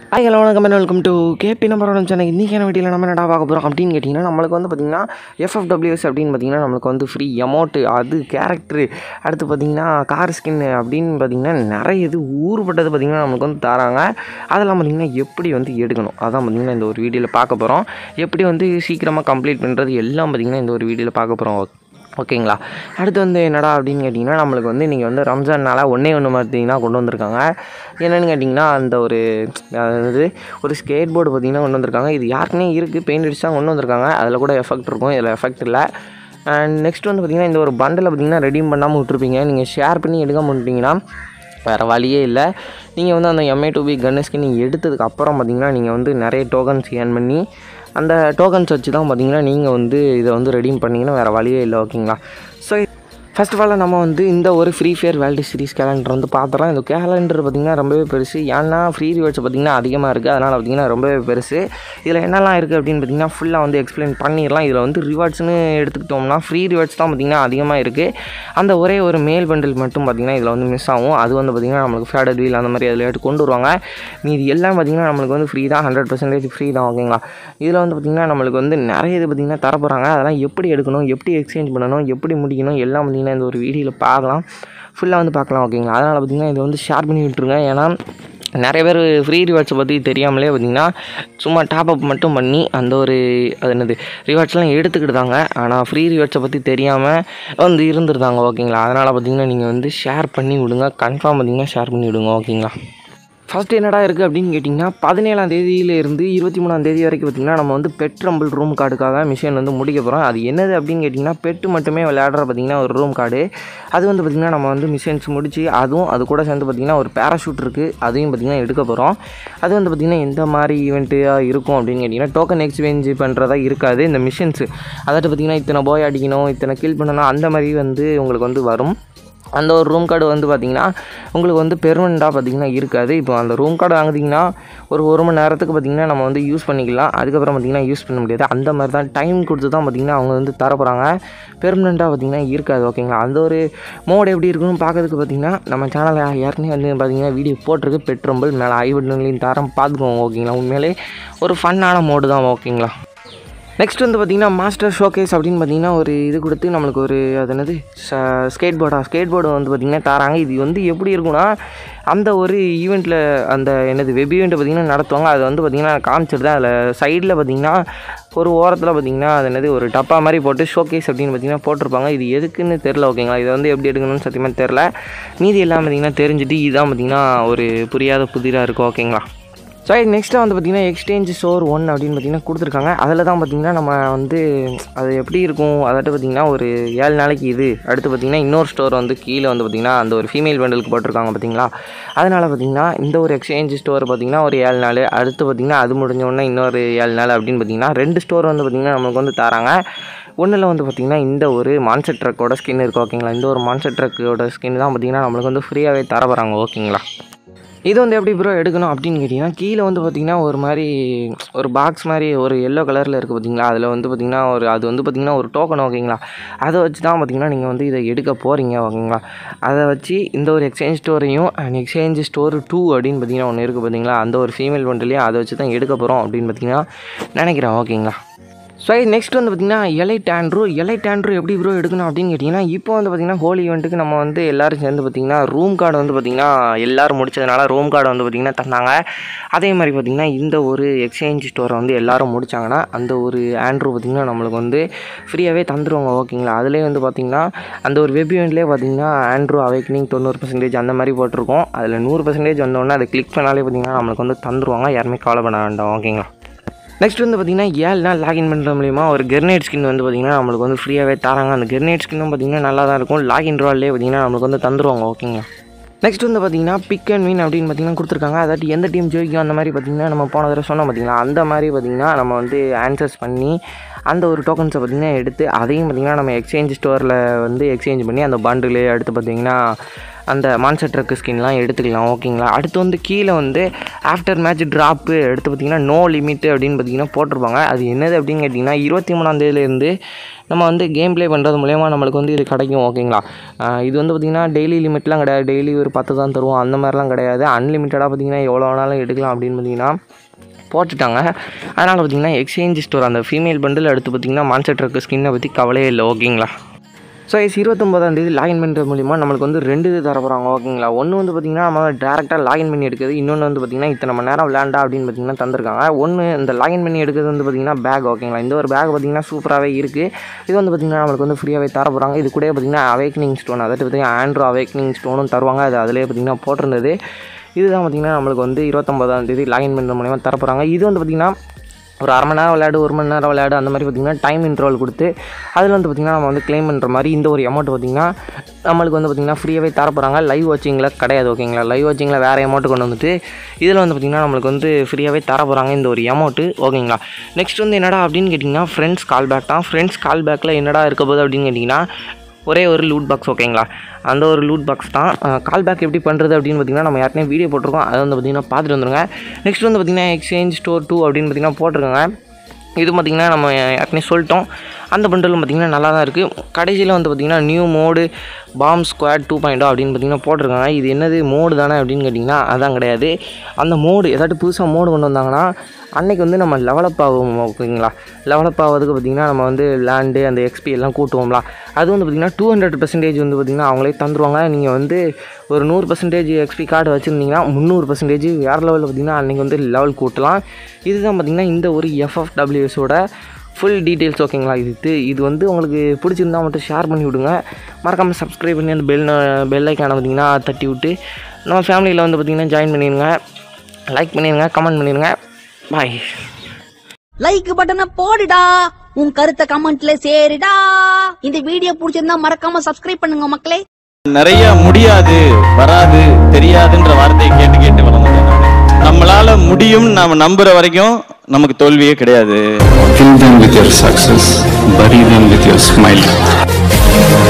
Hi hello வணக்கம் welcome to KP number one channel இன்றைக்கான வீடியோவில் நம்ம என்னடா பார்க்க போகிறோம் அப்படின்னு கேட்டிங்கன்னா நம்மளுக்கு வந்து பார்த்திங்கன்னா எஃப்எஃப்டபிள்யூஎஸ் அப்படின்னு பார்த்திங்கன்னா நம்மளுக்கு வந்து ஃப்ரீ அமௌண்ட்டு அது கேரக்டரு அடுத்து பார்த்திங்கன்னா கார் ஸ்கின் அப்படின்னு பார்த்திங்கன்னா நிறைய இது ஊறுபட்டது பார்த்திங்கன்னா நம்மளுக்கு வந்து தராங்க அதெல்லாம் பார்த்திங்கன்னா எப்படி வந்து எடுக்கணும் அதான் பார்த்திங்கன்னா இந்த ஒரு வீடியோவில் பார்க்க போகிறோம் எப்படி வந்து சீக்கிரமாக கம்ப்ளீட் பண்ணுறது எல்லாம் பார்த்திங்கன்னா இந்த ஒரு வீடியோவில் பார்க்க போகிறோம் ஓகேங்களா அடுத்து வந்து என்னடா அப்படின்னு கேட்டிங்கன்னா நம்மளுக்கு வந்து நீங்கள் வந்து ரம்ஜான்னால ஒன்றே ஒன்று பார்த்தீங்கன்னா கொண்டு வந்திருக்காங்க என்னென்னு கேட்டிங்கன்னா அந்த ஒரு அதாவது ஒரு ஸ்கேட் போர்டு பார்த்தீங்கன்னா கொண்டு வந்திருக்காங்க இது யாருக்குனே இருக்குது பெயிண்ட் அடிச்சு தான் கொண்டு வந்திருக்காங்க அதில் கூட எஃபெக்ட் இருக்கும் இதில் எஃபெக்ட் இல்லை அண்ட் நெக்ஸ்ட் வந்து பார்த்திங்கன்னா இந்த ஒரு பண்டில் பார்த்திங்கன்னா ரெடீம் பண்ணாமல் விட்ருப்பீங்க நீங்கள் ஷேர் பண்ணி எடுக்காமல் விட்டிங்கன்னா வேறு வழியே இல்லை நீங்கள் வந்து அந்த M A two B gun skin நீங்கள் எடுத்ததுக்கு அப்புறம் பார்த்தீங்கன்னா நீங்கள் வந்து நிறைய டோக்கன்ஸ் ஏர்ன் பண்ணி அந்த டோக்கன்ஸ் வச்சு தான் பார்த்தீங்கன்னா நீங்கள் வந்து இதை வந்து ரெடீம் பண்ணிங்கன்னா வேறு வழியே இல்லை ஓகேங்களா ஸோ ஃபர்ஸ்ட் ஆஃப் ஆல் நம்ம வந்து இந்த ஒரு Free Fire World Series calendar வந்து பார்த்துறோம் இந்த கேலண்டர் பார்த்திங்கன்னா ரொம்பவே பெருசு ஏன்னா ஃப்ரீ ரிவார்ட்ஸ் பார்த்திங்கன்னா அதிகமாக இருக்குது அதனால் பார்த்திங்கன்னா ரொம்பவே பெருசு இதில் என்னெல்லாம் இருக்குது அப்படின்னு பார்த்திங்கன்னா ஃபுல்லாக வந்து எக்ஸ்பிளைன் பண்ணிடலாம் இதில் வந்து ரிவார்ட்ஸ்னு எடுத்துக்கிட்டோம்னா ஃப்ரீ ரிவார்ட்ஸ் தான் பார்த்திங்கன்னா அதிகமாக இருக்குது அந்த ஒரே ஒரு மேல் பண்டில் மட்டும் பார்த்திங்கன்னா இதில் வந்து மிஸ் ஆகும் அது வந்து பார்த்திங்கன்னா நம்மளுக்கு ஃபேடட் வீல் அந்த மாதிரி அதில் எடுத்து கொண்டு வருவாங்க மீதி எல்லாம் பார்த்திங்கன்னா நம்மளுக்கு வந்து ஃப்ரீ தான் ஹண்ட்ரட் பர்சன்டேஜ் ஃப்ரீ தான் ஓகேங்களா இதில் வந்து பார்த்திங்கன்னா நம்மளுக்கு வந்து நிறைய இது பார்த்திங்கன்னா தரப்போகிறாங்க அதெல்லாம் எப்படி எடுக்கணும் எப்படி எக்ஸ்சேஞ்ச் பண்ணணும் எப்படி முடிக்கணும் எல்லாம் பார்த்திங்கன்னா இந்த ஒரு வீடியோவில் பார்க்கலாம் ஃபுல்லாக வந்து பார்க்கலாம் ஓகேங்களா அதனால் பார்த்திங்கன்னா இதை வந்து ஷேர் பண்ணி விட்டுருங்க ஏன்னா நிறைய பேர் ஃப்ரீ ரிவார்ட்ஸை பற்றி தெரியாமலே பார்த்திங்கன்னா சும்மா டாப் அப் மட்டும் பண்ணி அந்த ஒரு அது என்னது ரிவார்ட்ஸ்லாம் எடுத்துக்கிட்டாங்க ஆனால் ஃப்ரீ ரிவார்ட்ஸை பற்றி தெரியாமல் வந்து இருந்துருந்தாங்க ஓகேங்களா அதனால் பார்த்திங்கன்னா நீங்கள் வந்து ஷேர் பண்ணி விடுங்க கன்ஃபார்ம் பார்த்திங்கன்னா ஷேர் பண்ணி விடுங்க ஓகேங்களா ஃபஸ்ட்டு என்னடா இருக்குது அப்படின்னு கேட்டிங்கன்னா பதினேழாம் தேதியிலேருந்து இருபத்தி மூணாம் தேதி வரைக்கும் பார்த்திங்கன்னா நம்ம வந்து பெட் ரம்பிள் ரூம் கார்டுக்காக மிஷின் வந்து முடிக்க போகிறோம் அது என்னது அப்படின்னு கேட்டிங்கன்னா பெட்டு மட்டுமே விளையாடுற பார்த்திங்கன்னா ஒரு ரூம் கார்டு அது வந்து பார்த்திங்கன்னா நம்ம வந்து மிஷின்ஸ் முடிச்சு அதுவும் அது கூட சேர்ந்து பார்த்திங்கன்னா ஒரு பேராஷூட் இருக்குது அதையும் பார்த்திங்கன்னா எடுக்க போகிறோம் அது வந்து பார்த்திங்கன்னா எந்த மாதிரி ஈவெண்ட்டாக இருக்கும் அப்படின்னு கேட்டிங்கன்னா டோக்கன் எக்ஸ்சேஞ்ச் பண்ணுறதா இருக்காது இந்த மிஷின்ஸு அதாட்டு பார்த்திங்கன்னா இத்தனை போய் அடிக்கணும் இத்தனை கில் பண்ணணும் அந்த மாதிரி வந்து உங்களுக்கு வந்து வரும் அந்த ஒரு ரூம் கார்டு வந்து பார்த்திங்கன்னா உங்களுக்கு வந்து பெர்மனெண்ட்டாக பார்த்திங்கன்னா இருக்காது இப்போ அந்த ரூம் கார்டு வாங்குறீங்கன்னா ஒரு ஒரு மணி நேரத்துக்கு பார்த்திங்கன்னா நம்ம வந்து யூஸ் பண்ணிக்கலாம் அதுக்கப்புறம் பார்த்திங்கன்னா யூஸ் பண்ண முடியாது அந்த மாதிரி தான் டைம் கொடுத்து தான் பார்த்திங்கன்னா அவங்க வந்து தர போகிறாங்க பெர்மனெண்ட்டாக பார்த்திங்கன்னா இருக்காது ஓகேங்களா அந்த ஒரு மோட் எப்படி இருக்குன்னு பார்க்கறதுக்கு பார்த்திங்கன்னா நம்ம சேனலில் ஏற்கனவே வந்து பார்த்திங்கன்னா வீடியோ போட்டிருக்கு பெட்ரம்பிள் மேலே ஐ பட்டன்லையும் தரம் பார்த்துக்கோங்க ஓகேங்களா உண்மையிலே ஒரு ஃபன்னான மோடு தான் ஓகேங்களா நெக்ஸ்ட் வந்து பார்த்திங்கன்னா மாஸ்டர் ஷோகேஸ் அப்படின்னு பார்த்தீங்கன்னா ஒரு இது கொடுத்து நம்மளுக்கு ஒரு அது என்னது ஸ்கேட் போர்டா ஸ்கேட் போர்டு வந்து பார்த்திங்கன்னா தராங்க இது வந்து எப்படி இருக்கும்னா அந்த ஒரு ஈவெண்ட்டில் அந்த என்னது வெப் ஈவெண்ட்டை பார்த்திங்கன்னா நடத்துவாங்க அது வந்து பார்த்திங்கன்னா காமிச்சிட்டு தான் அதில் சைடில் பார்த்திங்கன்னா ஒரு ஓரத்தில் பார்த்திங்கன்னா அது என்னது ஒரு டப்பா மாதிரி போட்டு ஷோகேஸ் அப்படின்னு பார்த்திங்கன்னா போட்டிருப்பாங்க இது எதுக்குன்னு தெரில ஓகேங்களா இதை வந்து எப்படி எடுக்கணும்னு சத்தியமாக தெரில மீதி எல்லாம் பார்த்திங்கன்னா தெரிஞ்சுட்டு இதுதான் பார்த்திங்கன்னா ஒரு புரியாத புதிராக இருக்கும் ஓகேங்களா ஸோ நெக்ஸ்ட்டு வந்து பார்த்திங்கன்னா எக்ஸ்சேஞ்ச் ஸ்டோர் ஒன் அப்படின்னு பார்த்திங்கன்னா கொடுத்துருக்காங்க அதில் தான் பார்த்திங்கன்னா நம்ம வந்து அது எப்படி இருக்கும் அதாட்டு பார்த்திங்கன்னா ஒரு ஏழு நாளைக்கு இது அடுத்து பார்த்திங்கன்னா இன்னொரு ஸ்டோர் வந்து கீழே வந்து பார்த்திங்கன்னா அந்த ஒரு ஃபீமேல் பண்டலுக்கு போட்டிருக்காங்க பார்த்திங்களா அதனால் பார்த்திங்கன்னா இந்த ஒரு எக்ஸ்சேஞ்ச் ஸ்டோர் பார்த்திங்கன்னா ஒரு ஏழு நாள் அடுத்து பார்த்திங்கன்னா அது முடிஞ்ச உடனே இன்னொரு ஏழு நாள் அப்படின்னு பார்த்திங்கன்னா ரெண்டு ஸ்டோர் வந்து பார்த்திங்கன்னா நமக்கு வந்து தராங்க ஒன்றில் வந்து பார்த்திங்கன்னா இந்த ஒரு மான்சர் ட்ரக்கோட ஸ்கின் இருக்குது ஓகேங்களா இந்த ஒரு மான்சர் ட்ரக்கோட ஸ்கின் தான் பார்த்திங்கன்னா நம்மளுக்கு வந்து ஃப்ரீயாகவே தர போகிறாங்க ஓகேங்களா இது வந்து எப்படி ப்ரோ எடுக்கணும் அப்படின்னு கேட்டிங்கன்னா கீழே வந்து பார்த்திங்கன்னா ஒரு மாதிரி ஒரு பாக்ஸ் மாதிரி ஒரு எல்லோ கலரில் இருக்குது பார்த்தீங்களா அதில் வந்து பார்த்திங்கன்னா ஒரு அது வந்து பார்த்திங்கன்னா ஒரு டோக்கன் ஓகேங்களா அதை வச்சு தான் பார்த்திங்கன்னா நீங்கள் வந்து இதை எடுக்க போகிறீங்க ஓகேங்களா அதை வச்சு இந்த ஒரு எக்ஸ்சேஞ்ச் ஸ்டோரையும் அண்ட் எக்ஸ்சேஞ்ச் ஸ்டோர் டூ அப்படின்னு பார்த்திங்கன்னா ஒன்று இருக்குது பார்த்தீங்களா அந்த ஒரு ஃபீமேல் ஒன்றுலேயே அதை வச்சு தான் எடுக்க போகிறோம் அப்படின்னு பார்த்திங்கன்னா நினைக்கிறேன் ஓகேங்களா ஸோ நெக்ஸ்ட் வந்து பார்த்திங்கன்னா எலைட் ஆண்ட்ரூ எலைட் ஆண்ட்ரூ எப்படி ப்ரோ எடுக்கணும் அப்படின்னு கேட்டிங்கன்னா இப்போ வந்து பார்த்திங்கன்னா ஹோலி ஈவெண்ட்டுக்கு நம்ம வந்து எல்லோரும் சேர்ந்து பார்த்திங்கன்னா ரூம் கார்டு வந்து பார்த்திங்கன்னா எல்லோரும் முடிச்சதுனால ரூம் கார்டு வந்து பார்த்திங்கன்னா தந்தாங்க அதே மாதிரி பார்த்திங்கன்னா இந்த ஒரு எக்ஸ்சேஞ்ச் ஸ்டோரை வந்து எல்லோரும் முடித்தாங்கன்னா அந்த ஒரு ஆண்ட்ரூ பார்த்திங்கன்னா நம்மளுக்கு வந்து ஃப்ரீயாகவே தந்துடுவாங்க ஓகேங்களா அதிலே வந்து பார்த்திங்கன்னா அந்த ஒரு வெப் ஈவெண்ட்லேயே பார்த்திங்கன்னா ஆண்ட்ரூ அவேக்னிங் தொண்ணூறு பர்சன்டேஜ் அந்த மாதிரி போட்டிருக்கோம் அதில் நூறு பர்சன்டேஜ் வந்தோடனே அதை கிளிக் பண்ணாலே பார்த்திங்கன்னா நம்மளுக்கு வந்து தந்துருவாங்க யாருமே கவலை பண்ண வேண்டாம் ஓகேங்களா நெக்ஸ்ட் வந்து பார்த்திங்கன்னா ஏழு நாள் லாகின் பண்ணுற மூலிமா ஒரு கெர்னேட் ஸ்கின் வந்து பார்த்திங்கன்னா நம்மளுக்கு வந்து ஃப்ரீயாகவே தராங்க அந்த கெர்னேட் ஸ்கின்னும் பார்த்திங்கன்னா நல்லா தான் இருக்கும் லாகின் ரோல்லே பார்த்திங்கன்னா நம்மளுக்கு வந்து தந்துருவாங்க ஓகேங்க நெக்ஸ்ட் வந்து பார்த்திங்கன்னா பிக் அண்ட் வின் அப்படின்னு பார்த்திங்கன்னா கொடுத்துருக்காங்க அதாட்டி எந்த டீம் ஜெயிக்கும் அந்த மாதிரி பார்த்திங்கன்னா நம்ம போன தடவை சொன்னோம் பார்த்திங்களா அந்த மாதிரி பார்த்திங்கன்னா நம்ம வந்து ஆன்சர்ஸ் பண்ணி அந்த ஒரு டோக்கன்ஸை பார்த்திங்கன்னா எடுத்து அதையும் பார்த்திங்கன்னா நம்ம எக்ஸ்சேஞ்ச் ஸ்டோரில் வந்து எக்ஸ்சேஞ்ச் பண்ணி அந்த பண்டிலு அடுத்து பார்த்திங்கன்னா அந்த மான்சர் ட்ரக்கு ஸ்கின்லாம் எடுத்துக்கலாம் ஓகேங்களா அடுத்து வந்து கீழே வந்து ஆஃப்டர் மேட்ச் ட்ராப்பு எடுத்து பார்த்தீங்கன்னா நோ லிமிட் அப்படின்னு பார்த்தீங்கன்னா போட்டிருப்பாங்க அது என்னது அப்படின்னு கேட்டிங்கன்னா இருபத்தி மூணாம் தேதியிலேருந்து நம்ம வந்து கேம் ப்ளே பண்ணுறது மூலயமா நம்மளுக்கு வந்து இது கிடைக்கும் ஓகேங்களா ஆஹ் இது வந்து பார்த்திங்கன்னா டெய்லி லிமிட்லாம் கிடையாது டெய்லி ஒரு பத்து தான் தருவோம் அந்த மாதிரிலாம் கிடையாது அன்லிமிட்டடாக பார்த்திங்கன்னா எவ்வளோ வேணாலும் எடுக்கலாம் அப்படின்னு பார்த்தீங்கன்னா போட்டுட்டாங்க அதனால் பார்த்திங்கன்னா எக்ஸ்சேஞ்ச் ஸ்டோர் அந்த ஃபீமேல் பண்டில் எடுத்து பார்த்திங்கன்னா மான்சர் ட்ரக்கு ஸ்கின்னை பற்றி கவலையே இல்லை ஓகேங்களா ஸோ இஸ் இருபத்தொம்போதாம் தேதி லாகின் பண்ணுறது மூலிமா நம்மளுக்கு வந்து ரெண்டு இது தர போகிறாங்க ஓகேங்களா ஒன்று வந்து பார்த்திங்கன்னா நம்ம டேரெக்டாக லாகின் பண்ணி எடுக்கிறது இன்னொன்று வந்து பார்த்திங்கன்னா இத்தனை மணி நேரம் விளையாண்டா அப்படின்னு பார்த்திங்கன்னா தந்திருக்காங்க ஒன்று இந்த லாகின் பண்ணி எடுக்கிறது வந்து பார்த்திங்கன்னா பேக் ஓகேங்களா இந்த ஒரு பேக் பார்த்திங்கன்னா சூப்பராகவே இருக்குது இது வந்து பார்த்திங்கன்னா நம்மளுக்கு வந்து ஃப்ரீயாகவே தர போகிறாங்க இது கூட பார்த்திங்கன்னா அவேக்னிங் ஸ்டோன் அதாவது பார்த்திங்கன்னா ஆண்ட்ரோ அவேக்னிங் ஸ்டோனும் தருவாங்க அது அதிலே பார்த்திங்கன்னா போட்டிருந்தது இதுதான் பார்த்திங்கன்னா நம்மளுக்கு வந்து இருபத்தொம்பதாம் தேதி லாகின் பண்ணுற மூலிமா தர போகிறாங்க இது வந்து பார்த்திங்கன்னா ஒரு அரை மணி நேரம் விளையாடு ஒரு மணி நேரம் விளையாடு அந்த மாதிரி பார்த்திங்கன்னா டைம் இன்ட்ரோல் கொடுத்து அதில் வந்து பார்த்திங்கன்னா நம்ம வந்து க்ளைம் பண்ணுற மாதிரி இந்த ஒரு அமௌண்ட் பார்த்திங்கன்னா நம்மளுக்கு வந்து பார்த்திங்கன்னா ஃப்ரீயாகவே தர போகிறாங்க லைவ் வாட்சிங்கில் கிடையாது ஓகேங்களா லைவ் வாட்சிங்கில் வேறு அமௌண்ட் கொண்டு வந்துட்டு இதில் வந்து பார்த்திங்கன்னா நம்மளுக்கு வந்து ஃப்ரீயாகவே தர போகிறாங்க இந்த ஒரு அமௌண்ட்டு ஓகேங்களா நெக்ஸ்ட் வந்து என்னடா அப்படின்னு கேட்டிங்கன்னா ஃப்ரெண்ட்ஸ் கால் பேக் தான் ஃப்ரெண்ட்ஸ் கால் பேக்கில் என்னடா இருக்க போகுது அப்படின்னு கேட்டிங்கன்னா ஒரே ஒரு லூட் பாக்ஸ் ஓகேங்களா அந்த ஒரு லூட் பாக்ஸ் தான் கால் பேக் எப்படி பண்ணுறது அப்படின்னு பார்த்தீங்கன்னா நம்ம யாருனே வீடியோ போட்டிருக்கோம் அதை வந்து பார்த்திங்கன்னா பார்த்துட்டு வந்துருங்க நெக்ஸ்ட் வந்து பார்த்திங்கன்னா எக்ஸ்சேஞ்ச் ஸ்டோர் டூ அப்படின்னு பார்த்திங்கன்னா போட்டிருக்காங்க இது பார்த்திங்கன்னா நம்ம ஏற்கனவே சொல்லிட்டோம் அந்த பண்டலும் பார்த்திங்கன்னா நல்லா தான் இருக்குது கடைசியில் வந்து பார்த்திங்கன்னா new mode bomb squad two point அப்படின்னு பார்த்திங்கன்னா போட்டிருக்காங்க இது என்னது மோடு தானே அப்படின்னு கேட்டிங்கன்னா அதான் கிடையாது அந்த மோடு ஏதாட்டும் புதுசாக மோடு கொண்டு வந்தாங்கன்னா அன்னைக்கு வந்து நம்ம லெவலப் ஆகும் ஓகேங்களா லெவலப் ஆகிறதுக்கு பார்த்திங்கன்னா நம்ம வந்து லேண்டு அந்த எக்ஸ்பி எல்லாம் கூட்டுவோம்ல அது வந்து பார்த்திங்கன்னா டூ ஹண்ட்ரட் பர்சன்டேஜ் வந்து பார்த்திங்கன்னா அவங்களே தந்துருவாங்க நீங்கள் வந்து ஒரு நூறு பர்சன்டேஜ் எக்ஸ்பி கார்டு வச்சுருந்தீங்கன்னா முந்நூறு பர்சன்டேஜ் வேறு லெவலில் பார்த்திங்கன்னா அன்றைக்கி வந்து லெவல் கூட்டலாம் இதுதான் பார்த்திங்கன்னா இந்த ஒரு எஃப்எஃப்டபிள்யூஎஸோட ஃபுல் டீட்டெயில்ஸ் ஓகேங்களா இது இது வந்து உங்களுக்கு பிடிச்சிருந்தா மட்டும் ஷேர் பண்ணி விடுங்க மறக்காமல் சப்ஸ்கிரைப் பண்ணி அந்த பெல் பெல் ஐக்கான பார்த்திங்கன்னா தட்டி விட்டு நம்ம ஃபேமிலியில் வந்து பார்த்திங்கன்னா ஜாயின் பண்ணிடுங்க லைக் பண்ணிடுங்க கமெண்ட் பண்ணிடுங்க பாய் லைக் பட்டனை போடுடா உன் கருத்தை கமெண்ட்ல சேருடா இந்த வீடியோ பிடிச்சிருந்தா மறக்காம சப்ஸ்கிரைப் பண்ணுங்க மக்களே நிறைய முடியாது வராது தெரியாதுன்ற வார்த்தையை கேட்டு கேட்டு வளர்ந்தேன் நானு. நம்மளால முடியும் நாம நம்புற வரைக்கும் நமக்கு தோல்வியே கிடையாது Kill them with your success, bury them with your smile.